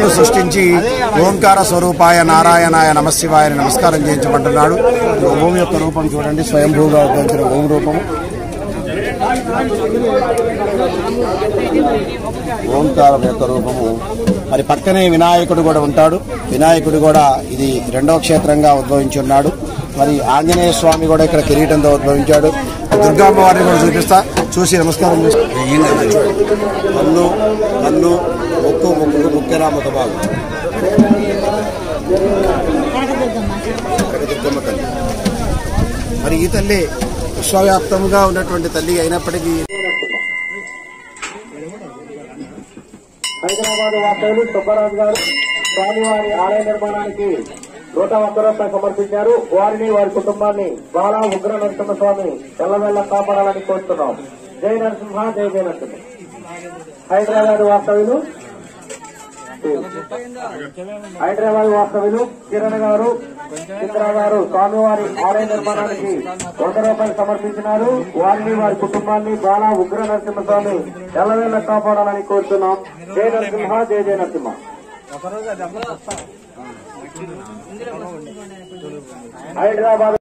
సృష్టించి ఓంకార స్వరూపాయ నారాయణాయ నమశివాయ అని నమస్కారం చేయించమంటున్నాడు ఓం యొక్క రూపం చూడండి స్వయంభూగా ఉద్భవించిన ఓం రూపము ఓంకారం యొక్క రూపము మరి పక్కనే వినాయకుడు కూడా ఉంటాడు వినాయకుడు కూడా ఇది రెండవ క్షేత్రంగా ఉద్భవించి ఉన్నాడు మరి ఆంజనేయ స్వామి కూడా ఇక్కడ కిరీటంతో ఉద్భవించాడు దుర్గామ్మ వారిని కూడా చూపిస్తా చూసి నమస్కారం చేసి కన్ను కన్ను ముక్కు ముక్కు ముక్కెరా ముఖ భాగం దుర్గమ్మ తల్లి మరి ఈ తల్లి విశ్వవ్యాప్తంగా ఉన్నటువంటి తల్లి అయినప్పటికీ హైదరాబాద్ వాస్తవులు సుబ్బరాజు గారు స్వామివారి ఆలయ నిర్మాణానికి నూట ఒక్క రూపాయలు సమర్పించారు వారిని వారి కుటుంబాన్ని బాలా ఉగ్ర నరసింహ స్వామి తెల్లవెల్ల కాపాడాలని కోరుతున్నాం జై నరసింహ జై జయ నరసింహ హైదరాబాద్ వాస్తవ్యులు హైదరాబాద్ వాస్తవ్యులు కిరణ్ గారు చిత్ర గారు స్వామివారి ఆలయ నిర్మాణానికి వంద రూపాయలు సమర్పించినారు వారిని వారి కుటుంబాన్ని బాలా ఉగ్ర నరసింహ స్వామి ఎల్లవేళ కాపాడాలని కోరుతున్నాం జయ నరసింహ జయ జయ నరసింహ హైదరాబాద్